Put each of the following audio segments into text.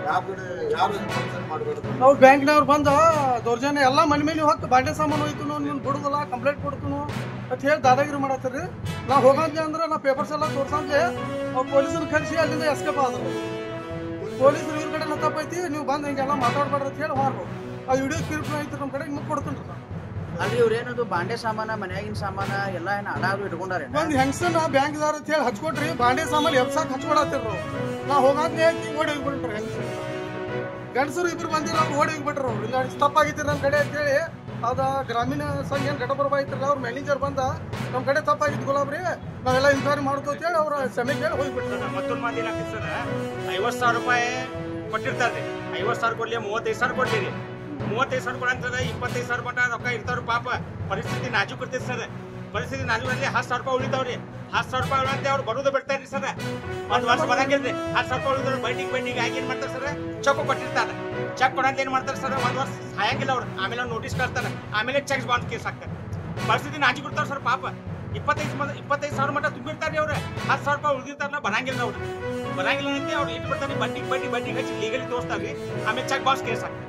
ಯಾರ ಕಡೆ ಯಾರು ಕನ್ಸರ್ನ್ ಮಾಡಬಾರ್ದು ಅವ್ರು ಬ್ಯಾಂಕ್ನವ್ರು ಬಂದ ದೌರ್ಜನ್ಯ ಎಲ್ಲ ಮನೆ ಮೇಲೆ ಹೊತ್ತು ಬಾಂಡೆ ಸಾಮಾನು ಹೋಯ್ತು ನೀನು ಬಿಡುದಿಲ್ಲ ಕಂಪ್ಲೇಂಟ್ ಕೊಡ್ತೀನು ಅಂತ ಹೇಳಿ ದಾದಾಗಿರಿ ಮಾಡತ್ತೀರಿ ನಾ ಹೋಗಂಗೆ ಅಂದ್ರೆ ನಾ ಪೇಪರ್ಸ್ ಎಲ್ಲ ತೋರ್ಸಂಗೆ ಅವ್ರು ಪೊಲೀಸರು ಕಳಿಸಿ ಅಲ್ಲಿಂದ ಎಸ್ಕೇಪ್ ಆದ್ರು ಪೊಲೀಸರು ಇವ್ರ ಕಡೆ ತಪ್ಪೈತಿ ನೀವು ಬಂದು ಹಿಂಗೆಲ್ಲ ಮಾತಾಡ್ಬಾರ್ದು ಅಂತ ಹೇಳಿ ಹೊರರು ಆ ವಿಡಿಯೋ ಕ್ಲಿಪ್ ಐತಿ ನಮ್ಮ ಕಡೆ ನಿಮ್ಗೆ ಕೊಡ್ತೀನಿ ರೀ ಅಲ್ಲಿ ಇವ್ರೇನದು ಬಾಂಡೆ ಸಾಮಾನ ಮನ್ಯಾಗಿನ ಸಾಮಾನ ಎಲ್ಲ ಏನ ಅಡಾದು ಇಟ್ಕೊಂಡಾರೆ ಒಂದು ಹೆಂಗಸನ ಬ್ಯಾಂಕ್ದಾರ ಅಂತ ಹೇಳಿ ಹಚ್ಕೊಟ್ರಿ ಬಾಂಡೆ ಸಾಮಾನು ಎಬ್ಸಾಕ್ ಹಚ್ಕೊಡತ್ತಿರ್ರು ನಾ ಹೋಗಂಗೆ ಹೇಳ್ತಿ ಓಡಿ ಹೋಗ್ಬಿಟ್ರು ಹೆಂಗಸರು ಗಂಡಸರು ಇಬ್ರು ಬಂದಿಲ್ಲ ಅವ್ರು ಓಡಿ ಹೋಗ್ಬಿಟ್ರು ಅವ್ರು ಇಲ್ಲ ತಪ್ಪಾಗಿತ್ತು ನಮ್ಮ ಕಡೆ ಅಂತೇಳಿ ಅದ ಗ್ರಾಮೀಣ ಸಂಘ ಏನು ಘಟಪ್ರಭ ಐತ್ರಲ್ಲ ಅವ್ರ ಮ್ಯಾನೇಜರ್ ಬಂದ ನಮ್ಮ ಕಡೆ ತಪ್ಪಾಗಿತ್ತು ಗುಲಾಬ್ರಿ ನಾವೆಲ್ಲ ಇನ್ಕ್ವೈರಿ ಮಾಡ್ತು ಅಂತೇಳಿ ಅವ್ರ ಕ್ಷಮೆ ಕೇಳಿ ಹೋಗ್ಬಿಟ್ರು ಮತ್ತೊಂದು ಮಂದಿ ಏನಾಗ್ತದೆ ಸರ್ ಐವತ್ತು ಸಾವಿರ ರೂಪಾಯಿ ಕೊಟ್ಟಿರ್ತಾರೆ ಐವತ್ತು ಸಾವಿರ ಕೊಡ್ಲಿ ಮೂವತ್ತೈದು ಸಾವಿರ ಕೊಡ್ಲಿ ರೀ ಮೂವತ್ತೈದು ಸಾವಿರ ಕೊಡಂತದ ಇಪ್ಪತ್ತೈದು ಸಾವಿರ ಮಟ್ಟ ರೊಕ್ಕ ಇರ್ತಾವ್ರಿ ಪಾಪ ಪರಿಸ್ಥಿತಿ ನಾಜೂಕ್ ಇರ್ತೈತಿ ಸರ್ ಪರಿಸ್ಥಿತಿ ನಾಜೂಕಲ್ಲಿ ಹತ್ತು ಸಾವಿರ ರೂಪಾಯಿ ಉಳಿತಾವ್ರಿ ಹತ್ತು ಸಾವಿರ ರೂಪಾಯಿ ಉಳಿದಂತೆ ಅವ್ರು ಬರೋದು ಬಿಡ್ತಾರ್ರಿ ಸರ್ ಒಂದು ವರ್ಷ ಬರಂಗಿಲ್ರಿ ಹತ್ತು ಸಾವಿರ ರೂಪಾಯಿ ಉಳಿದ್ರೆ ಬಡ್ಡಿಗೆ ಬಡ್ಡಿಗೆ ಆಗಿ ಏನು ಮಾಡ್ತಾರೆ ಸರ್ ಚೆಕ್ ಕೊಟ್ಟಿರ್ತಾರೆ ಚೆಕ್ ಕೊಡಂತ ಏನು ಮಾಡ್ತಾರೆ ಸರ್ ಒಂದು ವರ್ಷ ಸಾಯಂಗಿಲ್ಲ ಅವ್ರು ಆಮೇಲೆ ನೋಟಿಸ್ ಕಳ್ತಾರೆ ಆಮೇಲೆ ಚೆಕ್ ಬಾಂಡ್ ಕೇಸ್ ಹಾಕ್ತಾರೆ ಪರಿಸ್ಥಿತಿ ನಾಜೂಕ್ ಇರ್ತಾವ್ರಿ ಸರ್ ಪಾಪ ಇಪ್ಪತ್ತೈದು ಮಂದಿ ಇಪ್ಪತ್ತೈದು ಸಾವಿರ ಮಟ್ಟ ತುಂಬಿರ್ತಾರೆ ಅವ್ರು ಹತ್ತು ಸಾವಿರ ರೂಪಾಯಿ ಉಳಿದಿರ್ತಾರಲ್ಲ ಬರಂಗಿಲ್ಲ ಅವ್ರು ಬರಂಗಿಲ್ಲ ಅಂತ ಅವ್ರು ಇಟ್ಟು ಬಿಡ್ತಾರೆ ಬಡ್ಡಿ ಬಡ್ಡಿ ಬಡ್ಡಿ ಹಚ್ಚಿ ಲೀಗಲಿ ತೋರಿಸ್ತಾವ್ರಿ ಆಮೇಲೆ ಚೆಕ್ ಬಾಕ್ಸ್ ಕೇಸ್ ಹಾಕ್ತಾರೆ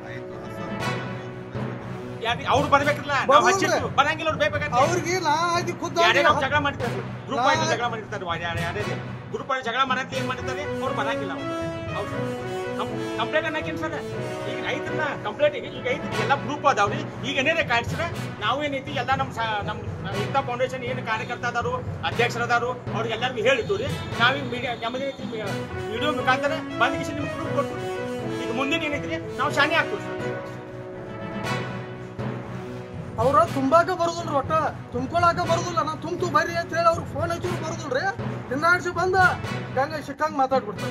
ಯಾರು ಅವ್ರು ಬರ್ಬೇಕಲ್ಲ ನಾವು ಬರ್ಬೋದು ಹಚ್ಚಿರ್ತೀವಿ ಬರಂಗಿಲ್ಲ ಅವ್ರು ಬೇಕಾಗತ್ತೆ ಅವ್ರಿಗೆ ನಾ ಆಯ್ತು ಖುದ್ದು ಯಾರೇ ನಾವು ಜಗಳ ಮಾಡಿರ್ತಾರೆ ಗ್ರೂಪ್ ಆಗಿ ಜಗಳ ಮಾಡಿರ್ತಾರೆ ಯಾರೇ ಯಾರೇ ಗ್ರೂಪ್ ಆಗಿ ಜಗಳ ಮಾಡಂತ ಏನ್ ಮಾಡಿರ್ತಾರೆ ಅವ್ರು ಬರಂಗಿಲ್ಲ ಅವ್ರು ಕಂಪ್ಲೇಂಟ್ ಅನ್ನಕೇನ್ ಸರ್ ಈಗ ಐತ್ರಲ್ಲ ಕಂಪ್ಲೇಂಟ್ ಈಗ ಈಗ ಐತಿ ಎಲ್ಲ ಗ್ರೂಪ್ ಅದಾವ್ರಿ ಈಗ ಏನೇನೆ ಕಾಯಿಸ್ರ ನಾವು ಏನೈತಿ ಎಲ್ಲ ನಮ್ಮ ಸ- ನಮ್ಮ ಇಂಥ ಫೌಂಡೇಶನ್ ಏನು ಕಾರ್ಯಕರ್ತ ಅದಾರು ಅಧ್ಯಕ್ಷರದಾರು ಅವ್ರಿಗೆ ಎಲ್ಲರಿಗೂ ಹೇಳಿದ್ದು ರೀ ನಾವೀಗ ಮೀಡಿಯಾ ನಮ್ಮದೇನೈತಿ ವಿಡಿಯೋ ಮುಖಾಂತರ ಬಂದ್ ನಿಮ್ಗೆ ಪ್ರೂಫ್ ಕೊಟ್ಟು ಈಗ ಮುಂದಿನ ಏನೈತ್ರಿ ನಾವು ಶಾನೆ ಹಾಕ್ತೀವಿ ಸರ್ ಅವ್ರ ತುಂಬಾಕ ಬರುದಿಲ್ರಿ ಒಟ್ಟ ತುಂಬ್ಕೊಳಕ ಬರುದಿಲ್ಲ ನಾ ತುಂಬ ತು ಬರ್ರಿ ಅಂತ ಹೇಳಿ ಅವ್ರಿಗೆ ಫೋನ್ ಹಚ್ಚಿ ಬರುದಿಲ್ರಿ ಹಿಂದಾಡ್ಸಿ ಬಂದ ಗಂಗ ಸಿಕ್ಕಂಗ್ ಮಾತಾಡ್ಬಿಡ್ತಾರೆ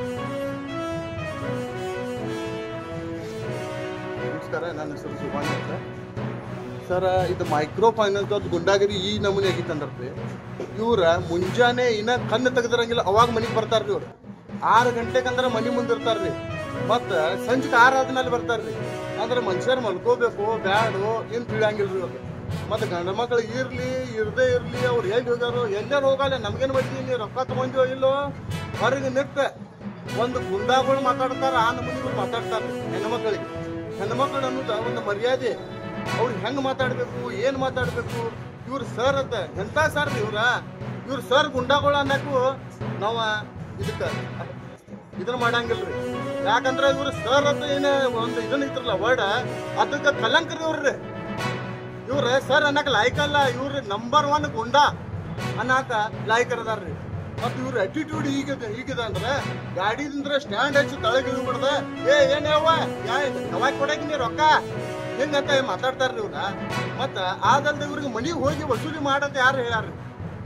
ನಮಸ್ಕಾರ ನನ್ನ ಹೆಸರು ಸುಭಾನ್ ಅಂತ ಸರ್ ಇದು ಮೈಕ್ರೋ ಫೈನಾನ್ಸ್ ಅವ್ರದ್ದು ಗುಂಡಾಗಿರಿ ಈ ನಮೂನೆ ಆಗಿತ್ತಂದ್ರಿ ಇವ್ರ ಮುಂಜಾನೆ ಇನ್ನ ಕಣ್ಣು ತೆಗೆದಿರಂಗಿಲ್ಲ ಅವಾಗ ಮನೆಗೆ ಬರ್ತಾರ್ರಿ ಇವ್ರು ಆರು ಗಂಟೆಗೆ ಅಂದ್ರೆ ಮನೆ ಮುಂದೆ ಇರ್ತಾರ್ರಿ ಮತ್ತು ಸಂಜೆಗೆ ಆರು ಆದ್ಮೇಲೆ ಬರ್ತಾರ್ರಿ ಅಂದ್ರೆ ಮನುಷ್ಯರು ಮಲ್ಕೋಬೇಕು ಬ್ಯಾಡು ಏನು ತಿಳಿಯಂಗಿಲ್ರಿ ಇವ್ರು ಮತ್ತು ಗಂಡ ಮಕ್ಳಿಗೆ ಇರ್ಲಿ ಇರದೇ ಇರ್ಲಿ ಅವ್ರು ಎಲ್ಲಿ ಹೋಗ್ಯಾರು ಎಲ್ಲಾರು ಹೋಗಲ್ಲ ನಮ್ಗೇನು ಬರ್ತೀನಿ ರೊಕ್ಕ ತಗೊಂಡಿವೋ ಇಲ್ಲೋ ಹೊರಗೆ ನಿಂತ ಒಂದು ಗುಂಡಾಗಳು ಮಾತಾಡ್ತಾರ ಆ ನಮೂನಿಗಳು ಮಾತಾಡ್ತಾರೆ ಹೆಣ್ಮಕ್ಳಿಗೆ ಹೆಣ್ಮಕ್ಳು ಅನ್ನೋದು ಒಂದು ಮರ್ಯಾದೆ ಅವ್ರು ಹೆಂಗ್ ಮಾತಾಡ್ಬೇಕು ಏನ್ ಮಾತಾಡ್ಬೇಕು ಇವ್ರು ಸರ್ ಅಂತ ಎಂತ ಸರ್ ಇವ್ರ ಇವ್ರ ಸರ್ ಗುಂಡಾಗಳು ಅನ್ನಕ್ಕೂ ನಾವ ಇದಕ್ಕ ಇದನ್ನ ಮಾಡಂಗಿಲ್ರಿ ಯಾಕಂದ್ರ ಇವ್ರ ಸರ್ ಅಂತ ಏನ ಒಂದು ಇದನ್ನ ಇದ್ರಲ್ಲ ವರ್ಡ್ ಅದಕ್ಕ ಕಲಂಕ ರೀ ಇವ್ರಿ ಇವ್ರ ಸರ್ ಅನ್ನಕ್ ಲಾಯ್ಕಲ್ಲ ಇವ್ರ ನಂಬರ್ ಒನ್ ಗುಂಡ ಅನ್ನಕ ಲಾಯ್ಕರದಾರ್ರಿ ಮತ್ ಇವ್ರ ಅಟಿಟ್ಯೂಡ್ ಈಗ ಈಗಿದೆ ಅಂದ್ರೆ ಗಾಡಿದಿಂದ ಸ್ಟ್ಯಾಂಡ್ ಹಚ್ಚಿ ತಳಗ್ ಇಳ್ಬಿಡ್ದ ಏ ಏನ್ ಯಾವ ಯಾವಾಗ ಕೊಡಕ್ ನೀ ರೊಕ್ಕ ಹಿಂಗಂತ ಮಾತಾಡ್ತಾರ್ರಿ ಇವ್ರ ಮತ್ತ ಆದಲ್ದ ಇವ್ರಿಗೆ ಮನಿಗ್ ಹೋಗಿ ವಸೂಲಿ ಮಾಡಂತ ಯಾರು ಹೇಳ್ಯಾರ್ರಿ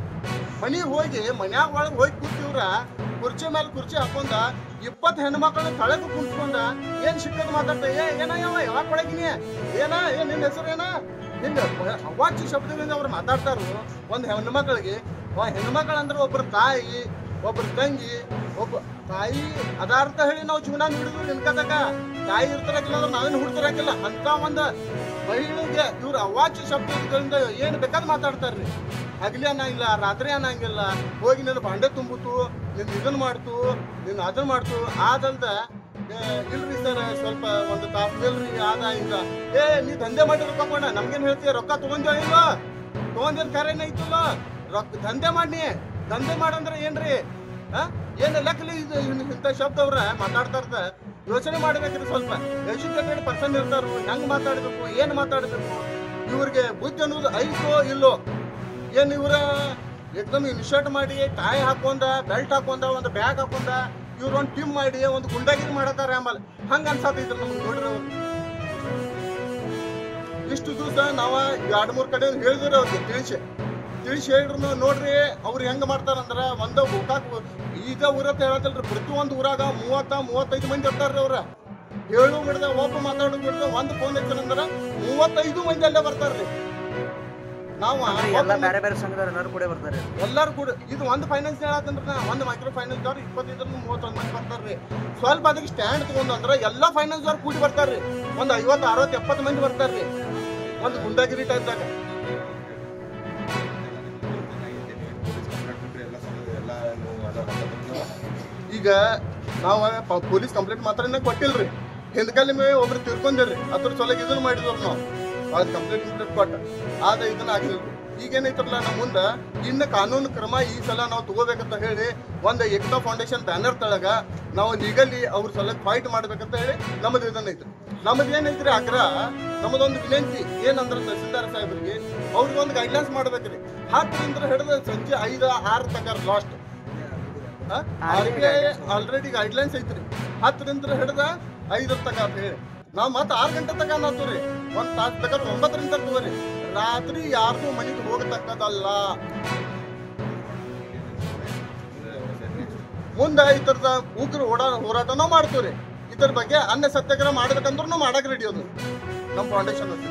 ಮನಿಗ್ ಹೋಗಿ ಮನ್ಯಾಗ ಒಳಗ್ ಹೋಗಿ ಕೂತಿವ್ರ ಕುರ್ಚಿ ಮೇಲೆ ಕುರ್ಚಿ ಹಾಕೊಂಡ ಇಪ್ಪತ್ತು ಹೆಣ್ಮಕ್ಳನ್ನ ತಳಗ ಕುಂತ್ಕೊಂಡ ಏನ್ ಸಿಕ್ಕದ್ ಮಾತಾಡ್ತ ಏ ಏನ ಯಾವ ಯಾವಾಗ ಕೊಡಗಿನಿ ಏನ ಏನ್ ನಿನ್ನ ಹೆಸರು ಏನ ಹಿಂಗ ಅವಾಚ್ಯ ಶಬ್ದಗಳಿಂದ ಅವ್ರು ಮಾತಾಡ್ತಾರು ಒಂದ್ ಹೆಣ್ಮಕ್ಳಿಗೆ ಹೆಣ್ಮಕ್ಳಂದ್ರೆ ಒಬ್ರ ತಾಯಿ ಒಬ್ರ ತಂಗಿ ಒಬ್ಬ ತಾಯಿ ಅದಾರ್ಥ ಹೇಳಿ ನಾವು ಜೀವನ ಹಿಡಿದು ನಿನ್ಕತಕ ತಾಯಿ ಇರ್ತಾರಕ್ಕಿಲ್ಲ ಅಂದ್ರೆ ನಾವೇನು ಹುಡ್ತಿರಕ್ಕಿಲ್ಲ ಅಂತ ಒಂದ ಮಹಿಳೆಗೆ ಇವ್ರ ಅವಾಚ್ಯ ಶಬ್ದಗಳಿಂದ ಏನ್ ಬೇಕಾದ್ ಮಾತಾಡ್ತಾರ್ರಿ ಹಗಲಿ ಅನ್ನಂಗಿಲ್ಲ ರಾತ್ರಿ ಅನ್ನಂಗಿಲ್ಲ ಹೋಗಿ ನಿನ್ನ ಬಾಂಡೆ ತುಂಬುತ್ತು ನಿನ್ ಇದನ್ ಮಾಡ್ತು ನಿನ್ ಅದನ್ ಮಾಡ್ತು ಆದಲ್ದ ಏ, ಇಲ್ರಿ ಸರ್ ಸ್ವಲ್ಪ ಒಂದು ತಾಸು ನಿಲ್ರಿ ಆದ ಹಿಂಗ ಏ ನೀ ದಂಧೆ ಮಾಡಿ ರೊಕ್ಕ ಕೊಡ ನಮ್ಗೇನ್ ಹೇಳ್ತೀಯ ರೊಕ್ಕ ತಗೊಂಡ್ಯೋ ಇಲ್ಲೋ ತಗೊಂಡಿದ್ ಕರೆನ ಐತಲ್ಲ ರೊಕ್ಕ ದಂಧೆ ಮಾಡಿ ದಂಧೆ ಮಾಡಂದ್ರೆ ಏನ್ರಿ ಆ? ಏನ್ ಲೆಕ್ಕಲಿ ಇದು ಇನ್- ಇಂಥ ಶಬ್ದ ಅವ್ರ ಮಾತಾಡ್ತಾ ಇರ್ತ ಯೋಚನೆ ಮಾಡ್ಬೇಕ್ರಿ ಸ್ವಲ್ಪ ಎಜುಕೇಟೆಡ್ ಪರ್ಸನ್ ಇರ್ತಾರು ಹೆಂಗ್ ಮಾತಾಡ್ಬೇಕು ಏನ್ ಮಾತಾಡ್ಬೇಕು ಇವ್ರಿಗೆ ಬುದ್ಧಿ ಅನ್ನೋದು ಐತೋ ಇಲ್ಲೋ ಏನ್ ಇವ್ರ ಏಕ್ದಮ್ ಇನ್ಶರ್ಟ್ ಮಾಡಿ ಟೈ ಹಾಕೊಂಡ ಬೆಲ್ಟ್ ಹಾಕೊಂಡ ಒಂದು ಬ್ಯಾಗ್ ಹಾಕೊಂಡ ಇವ್ರ ಒಂದು ಟೀಮ್ ಮಾಡಿ ಒಂದು ಗುಂಡಾಗಿರಿ ಮಾಡತಾರ ಆಮೇಲೆ ಹಂಗ ಅನ್ಸಾತೈತ್ರಿ ನಮ್ಗೆ ನೋಡ್ರಿ ಅವ್ರು ಇಷ್ಟು ದಿವಸ ನಾವ ಎರಡ್ ಮೂರ್ ಕಡೆ ಹೇಳಿದ್ರ ಅವ್ರಿಗೆ ತಿಳಿಸಿ ತಿಳಿಸಿ ಹೇಳಿದ್ರು ನೋಡ್ರಿ ಅವ್ರು ಹೆಂಗ್ ಮಾಡ್ತಾರಂದ್ರ ಒಂದ ಗೋಕಾಕ್ ಈಗ ಊರತ್ತ ಹೇಳತ್ತಲ್ರಿ ಪ್ರತಿ ಒಂದು ಊರಾಗ ಮೂವತ್ತ ಮೂವತ್ತೈದು ಮಂದಿ ಇರ್ತಾರ್ರಿ ಅವ್ರ ಹೇಳು ಬಿಡ್ದ ಒಬ್ಬ ಮಾತಾಡೋ ಬಿಡ್ದ ಒಂದ್ ಫೋನ್ ಹಚ್ಚರಂದ್ರ ಮೂವತ್ತೈದು ಮಂದಿ ಅಲ್ಲೇ ಬರ್ತಾರ್ರಿ ನಾವು ಅಂದ್ರೆ ಎಲ್ಲ ಬೇರೆ ಬೇರೆ ಸಂಘದವ್ರು ಎಲ್ಲರೂ ಕೂಡ ಬರ್ತಾರೆ ಎಲ್ಲಾರು ಕೂಡ ಇದು ಒಂದು ಫೈನಾನ್ಸ್ ಹೇಳತ್ತಂದ್ರ ನಾ ಒಂದು ಮೈಕ್ರೋ ಫೈನಾನ್ಸ್ ಅವ್ರು ಇಪ್ಪತ್ತೈದರಿಂದ ಮೂವತ್ತೊಂದು ಮಂದಿ ಬರ್ತಾರ್ರಿ ಸ್ವಲ್ಪ ಅದಕ್ಕೆ ಸ್ಟ್ಯಾಂಡ್ ತಗೊಂಡ್ ಅಂದ್ರ ಎಲ್ಲಾ ಫೈನಾನ್ಸ್ ಅವ್ರು ಕೂಡಿ ಬರ್ತಾರ್ರಿ ಒಂದ್ ಐವತ್ತು ಅರವತ್ತು ಎಪ್ಪತ್ತು ಮಂದಿ ಬರ್ತಾರ್ರಿ ಒಂದು ಗುಂಡಾಗಿರಿ ಟೈಮ್ದಾಗ ಈಗ ನಾವು ಪೊಲೀಸ್ ಕಂಪ್ಲೇಂಟ್ ಮಾತ್ರ ಇನ್ನ ಕೊಟ್ಟಿಲ್ರಿ ಹಿಂದ್ಕಲ್ಲಿ ಮೇ ಒಬ್ರು ತಿರ್ಕೊಂಡಿರ್ರಿ ಅದ್ರ ಸಲಗ ಇದನ್ನ ಮಾಡಿದ್ರು ನಾವು ಅವ್ರ ಕಂಪ್ಲೇಂಟ್ ಕಂಪ್ಲೇಂಟ್ ಕೊಟ್ಟ ಆದ್ರೆ ಇದನ್ನ ಆಗಿಲ್ರಿ ಈಗೇನೈತ್ರಲ್ಲ ನಮ್ಮ ಮುಂದ ಇನ್ನು ಕಾನೂನು ಕ್ರಮ ಈ ಸಲ ನಾವು ತಗೋಬೇಕಂತ ಹೇಳಿ ಒಂದು ಏಕತಾ ಫೌಂಡೇಶನ್ ಬ್ಯಾನರ್ ತಳಗ ನಾವು ಲೀಗಲಿ ಅವ್ರ ಸಲ ಫೈಟ್ ಮಾಡ್ಬೇಕಂತ ಹೇಳಿ ನಮ್ಮದು ಇದನ್ನ ಐತ್ರಿ ನಮ್ಮದು ಏನೈತ್ರಿ ಆಗ್ರಹ ನಮ್ಮದೊಂದು ವಿನಂತಿ ಏನಂದ್ರೆ ತಹಸೀಲ್ದಾರ್ ಸಾಹೇಬ್ರಿಗೆ ಅವ್ರಿಗೆ ಒಂದು ಗೈಡ್ಲೈನ್ಸ್ ಮಾಡ್ಬೇಕ್ರಿ ಹತ್ತರಿಂದ ಹಿಡಿದು ಸಂಜೆ ಐದು ಆರು ತನಕ ಲಾಸ್ಟ್ ಆಲ್ರೆಡಿ ಗೈಡ್ಲೈನ್ಸ್ ಐತ್ರಿ ಹತ್ತರಿಂದ ಹಿಡಿದ ಐದರ ತಕ ಅಂತ ಹೇಳಿ ನಾವ್ ಮತ್ತೆ ಆರು ಗಂಟೆ ತಕ ಅನ್ನತ್ತೀವಿ ಒಂದ್ ತಾಸ್ ತಕ ಒಂಬತ್ತರಿಂದ ತಗೋರಿ ರಾತ್ರಿ ಯಾರಿಗೂ ಮನೆಗೆ ಹೋಗತಕ್ಕದಲ್ಲ ಮುಂದೆ ಇತರದ ಉಗ್ರ ಓಡಾ ಹೋರಾಟನೂ ಮಾಡ್ತೀವ್ರಿ ಇದ್ರ ಬಗ್ಗೆ ಅನ್ನ ಸತ್ಯಾಗ್ರಹ ಮಾಡ್ಬೇಕಂದ್ರೂ ಮಾಡಕ್ ರೆಡಿ ಅದು ನಮ್ಮ ಫೌಂಡೇಶನ್ ಅಂತ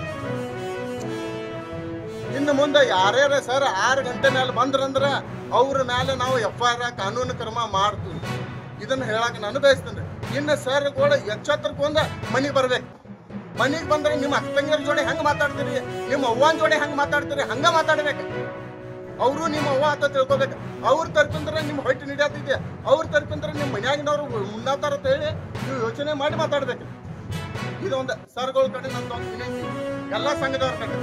ಇನ್ನು ಮುಂದೆ ಯಾರ್ಯಾರ ಸರ್ ಆರು ಗಂಟೆ ಮೇಲೆ ಬಂದ್ರಂದ್ರ ಅವ್ರ ಮೇಲೆ ನಾವು ಎಫ್ ಐ ಆರ್ ಕಾನೂನು ಕ್ರಮ ಮಾಡ್ತೀವಿ ಇದನ್ನ ಹೇಳಕ್ ನಾನು ಬಯಸ್ತೇನೆ ಇನ್ನು ಸರ್ ಕೂಡ ಎಚ್ಚೆತ್ತರ್ಕೊಂಡ ಮನೆಗೆ ಬರ್ಬೇಕು ಮನೆಗೆ ಬಂದ್ರೆ ನಿಮ್ಮ ಅಕ್ಕ ತಂಗಿಯರ ಜೋಡಿ ಹೆಂಗ್ ಮಾತಾಡ್ತೀರಿ ನಿಮ್ಮ ಅವ್ವನ ಜೋಡಿ ಹೆಂಗ್ ಮಾತಾಡ್ತೀರಿ ಹಂಗ ಮಾತಾಡ್ಬೇಕು ಅವರು ನಿಮ್ಮ ಅವ್ವ ಅಂತ ತಿಳ್ಕೊಬೇಕು ಅವ್ರ ತರ್ಕಂದ್ರೆ ನಿಮ್ಮ ಹೊಟ್ಟೆ ಹಿಡಿಯತ್ತಿದ್ದೆ ಅವ್ರ ತರ್ಕಂದ್ರೆ ನಿಮ್ಮ ಮನ್ಯಾಗಿನವ್ರು ಮುನ್ನಾತಾರ ಅಂತ ಹೇಳಿ ನೀವು ಯೋಚನೆ ಮಾಡಿ ಮಾತಾಡ್ಬೇಕು ಇದೊಂದು ಸರ್ಗಳ ಕಡೆ ನಂದು ಒಂದು ವಿನಂತಿ ಎಲ್ಲ ಸಂಘದವ್ರ ಕಡೆ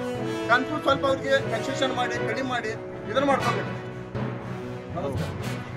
ಕನ್ಫ್ಯೂಸ್ ಸ್ವಲ್ಪ ಅವ್ರಿಗೆ ಕನ್ಸೆಷನ್ ಮಾಡಿ ಕಡಿಮೆ ಮಾಡಿ ಇದನ್ನ ಮಾಡ್ಕೋಬೇಕು ನಮಸ್ಕಾರ